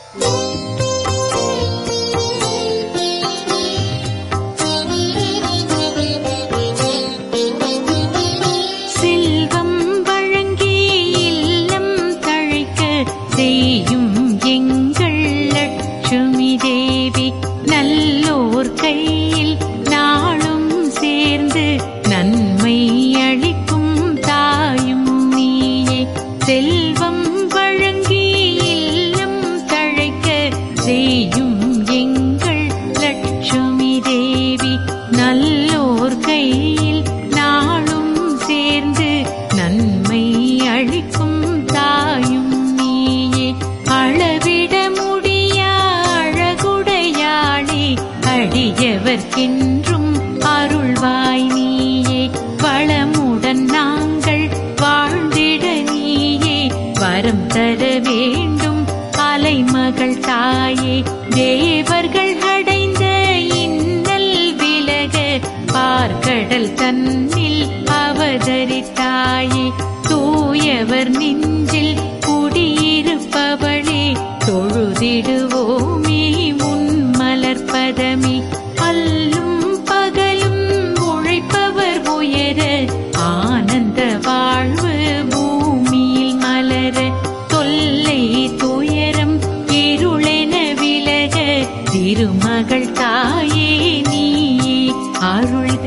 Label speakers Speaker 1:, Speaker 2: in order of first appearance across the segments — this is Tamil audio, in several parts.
Speaker 1: செல்வம் வழங்கி இல்லம் தழைக்க செய்யும் எங்கள் லட்சுமி தேவி நல்லோர் கையில் நாளும் சேர்ந்து நன்மை அளிக்கும் தாயும் நீயே செல்வம் வழங்கி இல்லம் தழைக்க செய்யும் எங்கள் லட்சுமி தேவி நல்லோர் கையில் நாளும் சேர்ந்து நன்மை அளிக்கும் தாயும் நீயே அளவிட முடியா அழகுடையாளே அடியவர்க்கென்றும் அருள்வாய் நீயே வளமுடன் நாங்கள் வாழ்ந்திட நீயே வரம் தர வேண்டும் அலைமகள் தாயே தேவர்கள் அடைந்த இன்னல் விலக பார்க்கடல் தன்னில் அவதரித்தாயே தூயவர் நெஞ்சில் குடியிருப்பவளே தொழுதிடுவோமே உன் மலர்பதமே அல்லும் பகலும் உழைப்பவர் உயர ஆனந்த வாழ்வு பூமியில் மலர தொல்லை துயரம் இருளென விலக திருமகள் தாயே நீயே அருள்க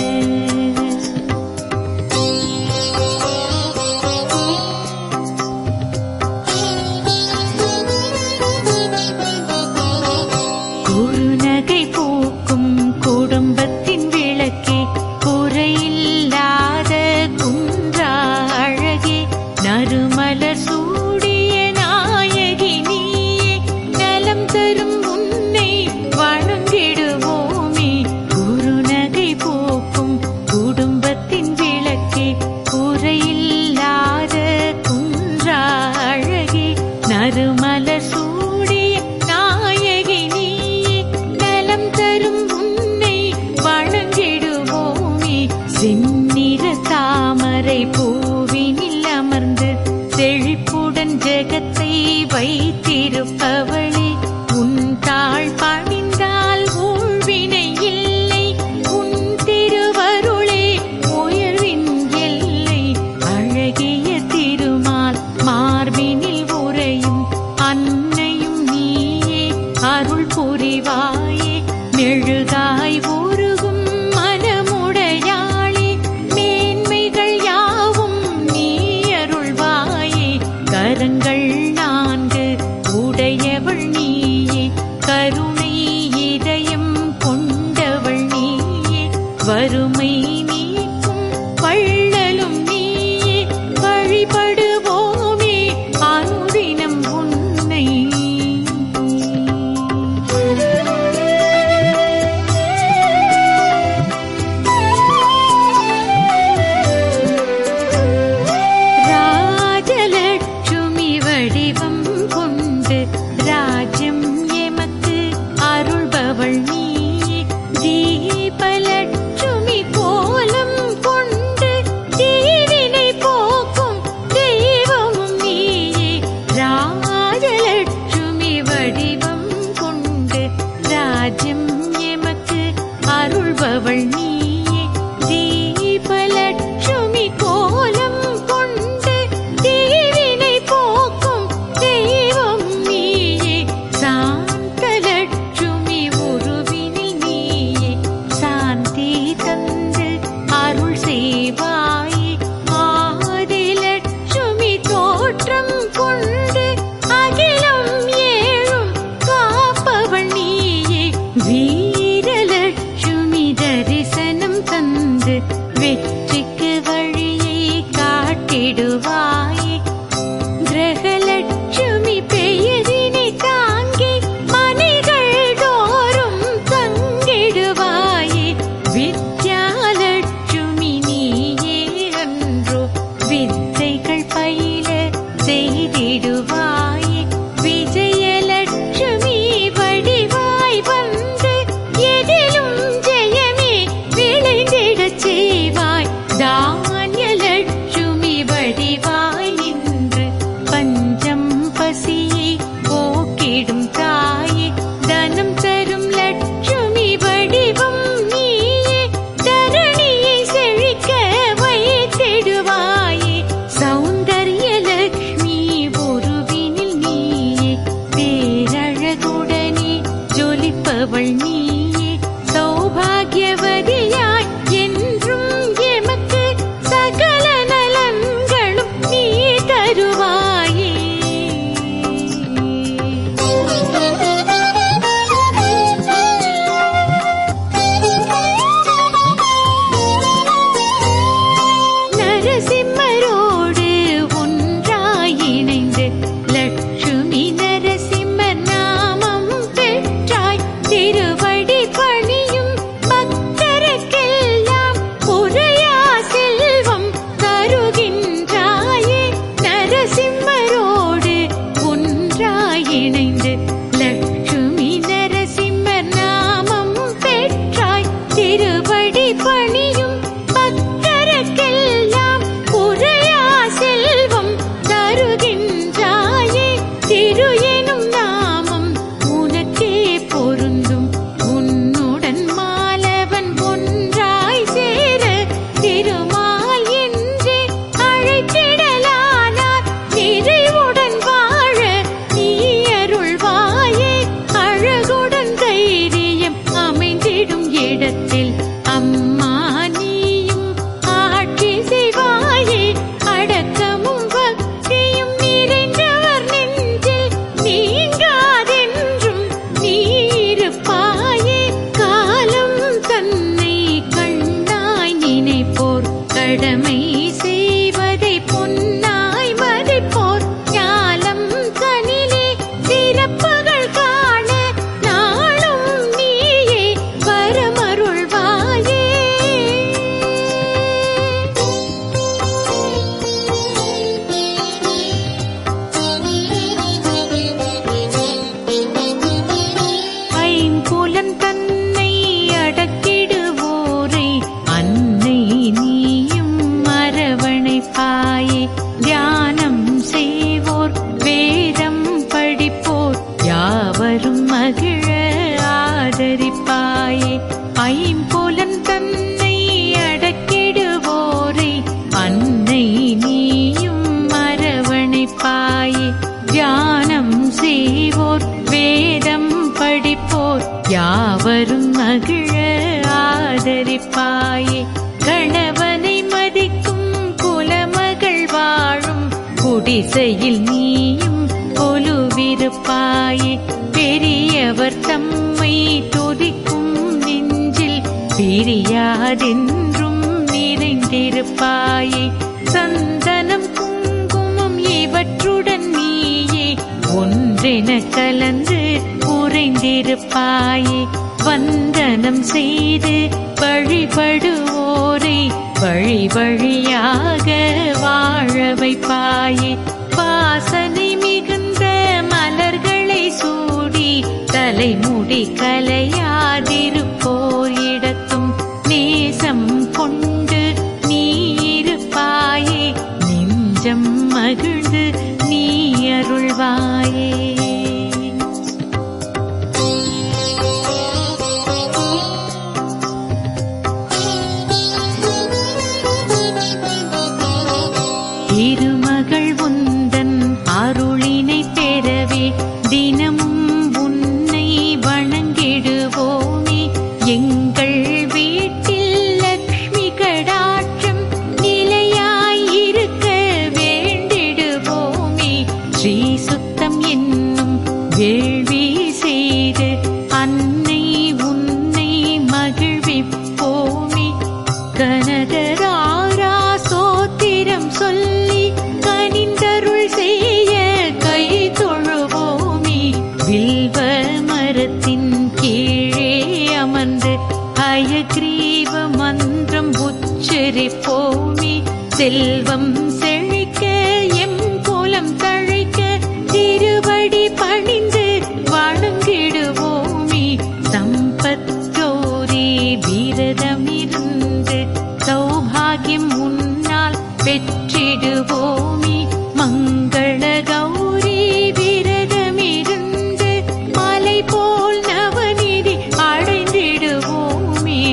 Speaker 1: குறுநகை பூக்கும் குடும்பத்தின் விளக்கே குறையில்லாத குன்றா அழகே நறுமலர் சூடிய நாயகி நீயே நலம் தரும் உன்னை வணங்கிடுவோமே குறுநகை பூக்கும் குடும்பத்தின் விளக்கே குறையில்லாத குன்றா அழகே நறுமலர் சூடிய நாயகி நீயே நலம் தரும் உன்னை வணங்கிடுவோமே செந்நிற தாமரை பூவினில் அமர்ந்து செழிப்புடன் ஜெகத்தை வைத்திருப்பவளே உன் தாழ் பணிந்தால் ஊழ்வினை இல்லை உன் திருவருளே உயர்வின் எல்லை அழகிய திருமால் மார்பினில் உறையும் அன்னையும் நீயே அருள் புரிவாயே மெழுகாய் உருகும் மனமுடையாளே மேன்மைகள் யாவும் நீ அருள்வாயே கரங்கள் நான்கு உடைய பணிவோர் வேதம் படிப்போர் யாவரும் மகிழ ஆதரிப்பாயே கணவனை மதிக்கும் குலமகள் வாழும் குடிசையில் நீயும் கொலுவிருப்பாயே பெரியவர் தம்மை துதிக்கும் நெஞ்சில் பிரியாதென்றும் நிறைந்திருப்பாயே சந்தனம் குங்குமம் இவற்றுடன் நீயே ஒன்றென கலந்து உறைந்திருப்பாயே வந்தனம் செய்து வழிபடுவோரை வழி வழியாக வாழ வைப்பாயே வாசனை மிகுந்த மலர்களை சூடி தலைமுடி கலையாதிருப்போர் இடத்தும் நேசம் கொண்டு நீ இருப்பாயே நெஞ்சம் மகிழ்ந்து நீ அருள்வாயே திருமகள் உந்தன் அருளினை பெறவே தினமும் உன்னை வணங்கிடுவோமே எங்கள் வீட்டில் லக்ஷ்மி கடாட்சம் நிலையாயிருக்க வேண்டிடுவோமே ஸ்ரீ சுத்தம் என்னும் வேள்வி செய்து அன்னை உன்னை மகிழ்விப்போமே கனகராரா சோத்திரம் சொல்லி கனிந்தருள் செய்ய கை தொழுவோமே வில்வ மரத்தின் கீழே அமர்ந்து அயக்ரீவ மந்திரம் உச்சரிப்போமே செல்வம் செழிக்க எம் கோலம் தழைக்க திருவடி பணிந்து வணங்கிடுவோமே சம்பத் கௌரி விரதமிருந்து சௌபாகியம் முன்னால் பெற்றிடுவோமே மங்கள கௌரி விரதமிருந்து மலை போல் நவநிதி அடைந்திடுவோமே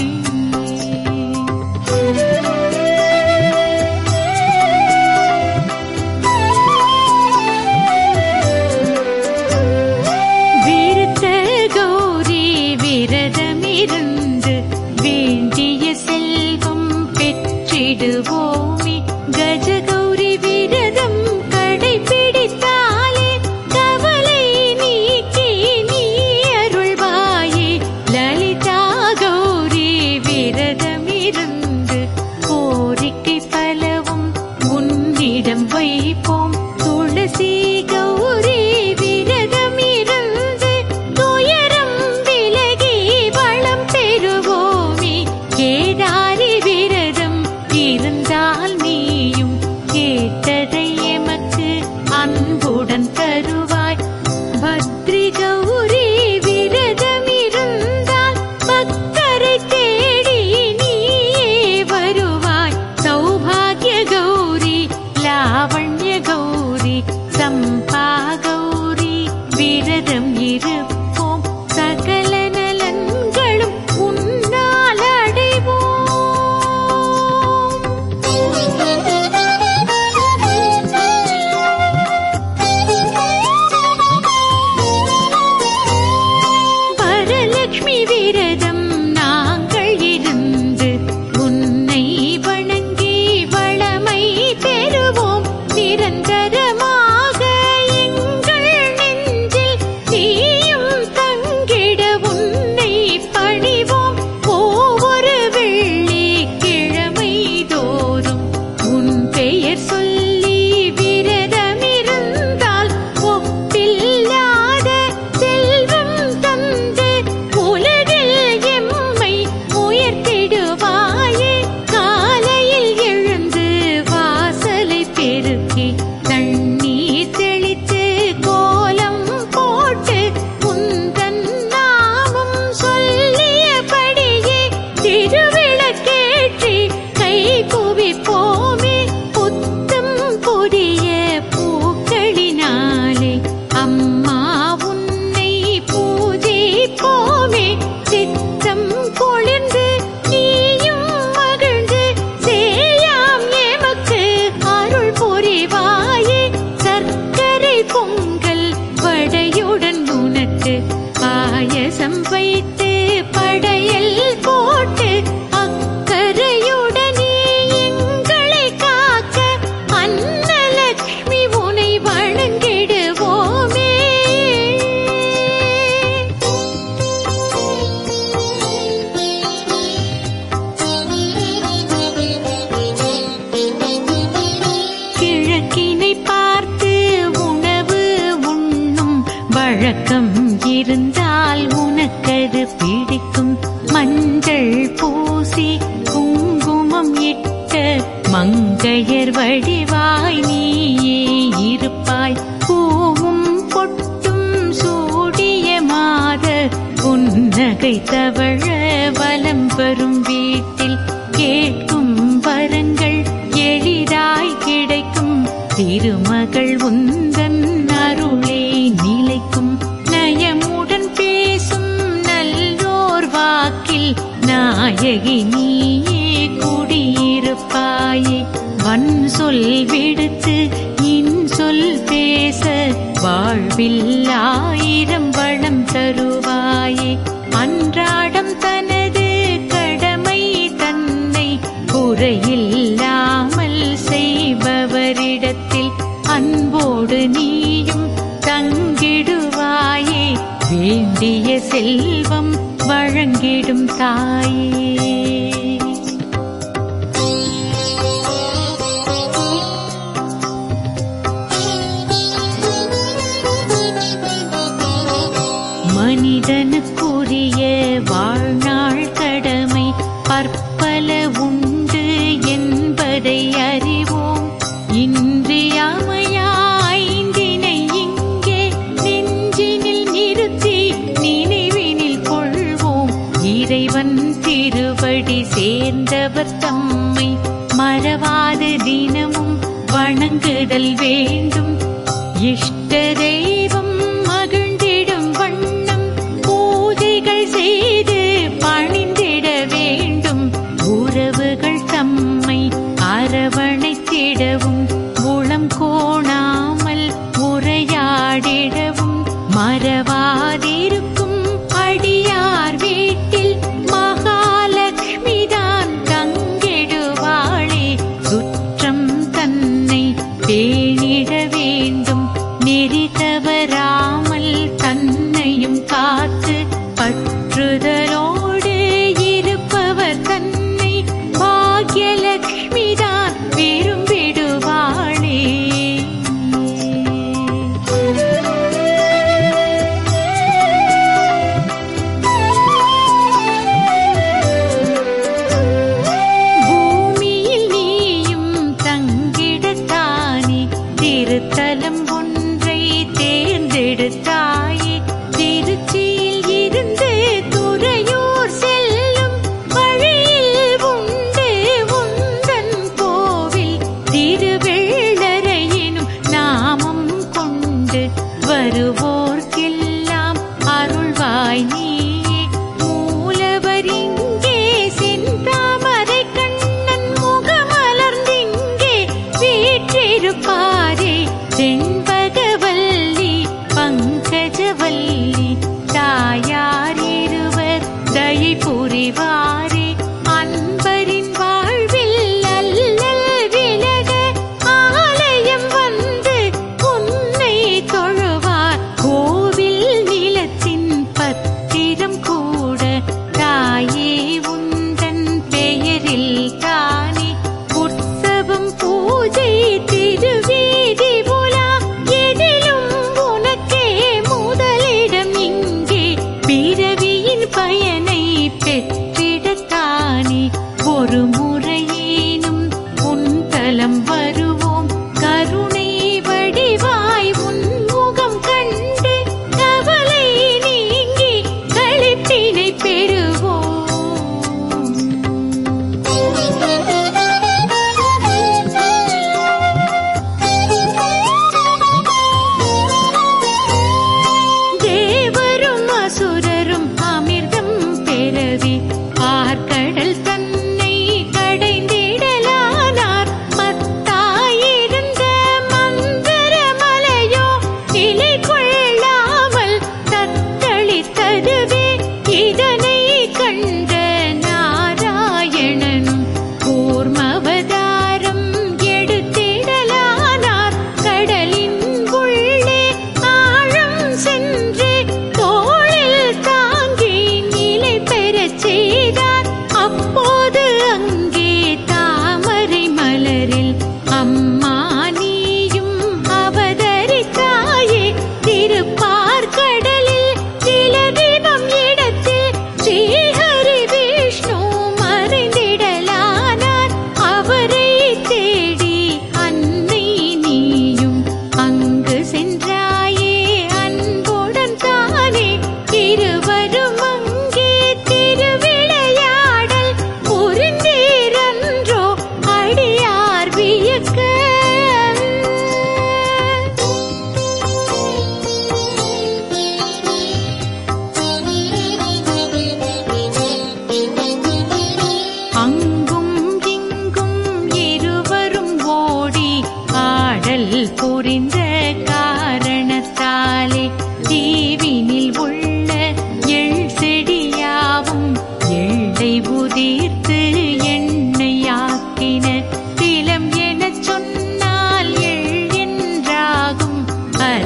Speaker 1: விருத்த கௌரி விரதமிருந்து வேண்டிய செல்வம் பெற்றிடுவோமே கஜகௌரி விரதம் கடைபிடித்தாலே கவலை நீக்கி நீ அருள்வாயே லலிதா கௌரி விரதமிருந்து கோரிக்கை பலவும் உன்னிடம் வைப்போம் துளசி கௌரி விரதமிருந்து துயரம் விலகி வளம் பெறுவோமே கேதாரி விரதம் இருந்தால் நீயும் கேட்டதை எமக்கு அன்புடன் தருவாய் பத்ரி கௌரி விரதம் இருந்தால் பக்தரை தேடி நீயே வருவாய் சௌபாகிய கௌரி லாவண்ய கௌரி சம்பா கௌரி விரதம் இருப்போம் சகல நலன்களும் உன்னால் அடைவோம் வரலட்சுமி விரதம் நாங்கள் இருந்து உன்னை வணங்கி வளமை பெறுவோம் நிரந்தரமாக எங்கள் நெஞ்சில் நீயும் தங்கிட உன்னை பணிவோம் ஒவ்வொரு வெள்ளி கிழமை தோறும் உன் பெயர் சொல்லி விரதமிருந்தால் ஒப்பில்லாத செல்வம் தந்து உலகில் எம்மை உயர்த்திடுவாயே காலையில் எழுந்து வாசலை பெருக்கி தண்ணீர் தெளித்து கோலம் போட்டு உந்தன் நாமம் சொல்லியபடியே திருவிளக்கேற்றி கை குவிப்போமே புத்தம் புதிய பூக்களினாலே அம்மா உன்னை பூஜிப்போமே சித்தம் பொழிந்து நீயும் மகிழ்ந்து சேயாம் எமக்கு அருள் புரிவாயே சர்க்கரை பொங்கல் படையுடன் உனக்கு பாயசம் வைத்து படையல் போட்டு அக்கறையுடனே எங்களை காக்க அன்னலக்ஷ்மி உனை வணங்கிடுவோமே கிழக்கினை பார்த்து உணவு உண்ணும் வழக்கம் இருந்தால் உனக்கது பிடிக்கும் மஞ்சள் பூசி குங்குமம் இட்ட மங்கையர் வடிவாய் நீயே இருப்பாய் பூவும் பொட்டும் சூடிய மாத புன்னகை தவழ வலம் வரும் வீட்டில் கேட்கும் வரங்கள் எளிதாய் கிடைக்கும் திருமகள் உந்தன் அருளே நிலைக்கும் நயமுடன் பேசும் நல்லோர் வாக்கில் நாயகி நீயே குடியிருப்பாயே வன் சொல் விடுத்து இன் சொல் பேச வாழ்வில் ஆயிரம் வளம் தருவாயே அன்றாடம் தனது கடமை தன்னை குறையில்லாமல் செய்பவரிடத்தில் அன்போடு நீயும் தங்கிடுவாயே வேண்டிய செல்வம் வழங்கிடும் தாயே மனிதனுக்குரிய வாழ்நாள் கடமை பற்பல உண்டு என்பதை அறிவோம் இன்றியமையாய்ந்தினை இங்கே நெஞ்சினில் நிறுத்தி நினைவினில் கொள்வோம் இறைவன் திருவடி சேர்ந்தவர் தம்மை மறவாது தினமும் வணங்குதல் வேண்டும் இஷ்ட தெய்வம் மகிழ்ந்திடும் வண்ணம் பூஜைகள் செய்து பணிந்திட வேண்டும் உறவுகள் தம்மை அரவணைத்திடவும் உளம் கோணாமல் உரையாடிடவும் மறவாதிருக்கும் அடியார் வீட்டில் மகாலட்சுமி தான் தங்கிடுவாளே சுற்றம் தன்னை பேணிட வேண்டும் நெறி தவறாமல் தன்னையும் காத்து பற்றுதலோடு இருப்பவர் தன்னை பாக்யலட்சுமி தான் விரும்பிடுவாளே பூமியில் நீயும் தங்கிடத்தானே திருத்தலம் ஒன்றை தேர்ந்தெடுத்தாயே திருச்சியில் இருந்து துறையூர் செல்லும் வழியில் உண்டு உந்தன் கோவில் திருவெள்ளரையினும் நாமம் கொண்டு வருவோர்க்கெல்லாம் அருள்வாய் நீயே மூலவர் இங்கே செந்தாமரை கண்ணன் முகமலர்ந்திங்கே வீற்றிருப்பாரே செண்பகவல்லி பங்கஜவல்லி தாயார் இருவர் தயை புரிவாரே அன்பரின் வாழ்வில் அல்லல் விலக ஆலயம் வந்து உன்னை தொழுவார்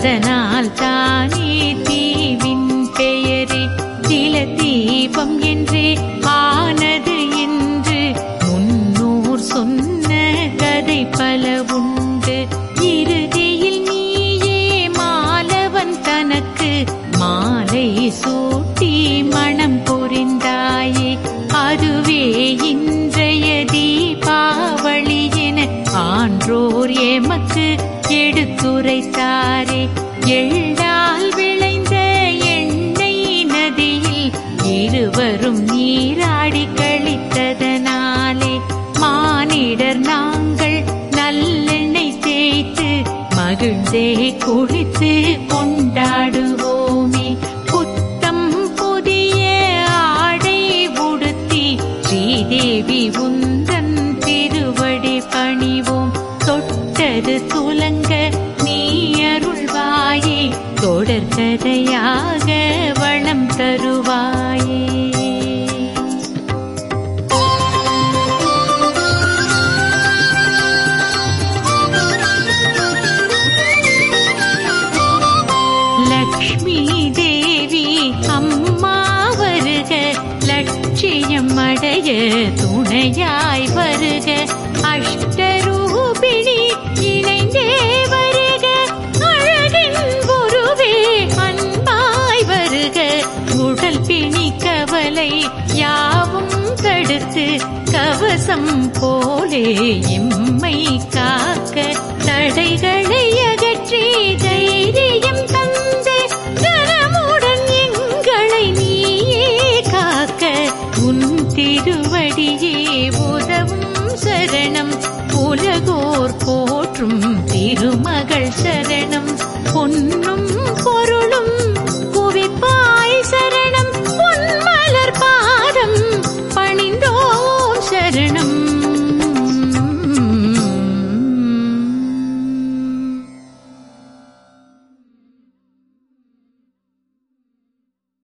Speaker 1: அதனால் தானே தீவின் பெயரே தில தீபம் என்றே ஆனது என்று முன்னோர் சொன்ன கதை பல உண்டு இறுதியில் நீயே மாலவன் தனக்கு மாலை சூட்டி மணம் புரிந்தாயே அதுவே இன்றைய தீபாவளி என ஆன்றோர் எமக்கு எடுத்துரைத்தாரே எள்ளால் விளைந்த எண்ணெய் நதியில் இருவரும் நீராடி கழித்ததனாலே மானிடர் நாங்கள் நல்லெண்ணெய் தேய்த்து மகிழ்ந்தே குளித்து கொண்டாடுவோமே புத்தம் புதிய ஆடை உடுத்தி ஸ்ரீதேவி உந்தன் திருவடி பணிவோம் தொட்டது துலங்க நீ அருள்வாயே தொடர்கதையாக வளம் தருவாயே லக்ஷ்மி தேவி அம்மா வருக லட்சியம் அடைய துணையாய் வருக அஷ்டரூபிணி இணைந்தே வருக அழகின் குருவே அன்பாய் வருக உடல் பிணி கவலை யாவும் தடுத்து கவசம் போலே எம்மை காக்க தடைகளை அகற்றி தைரியம் தந்து கரமுடன் எங்களை நீயே காக்க உன் திருவடியே உதவும் சரணம் உலகோர் போற்றும் திருமகள் சரணம் பொன்னும் பொருளும்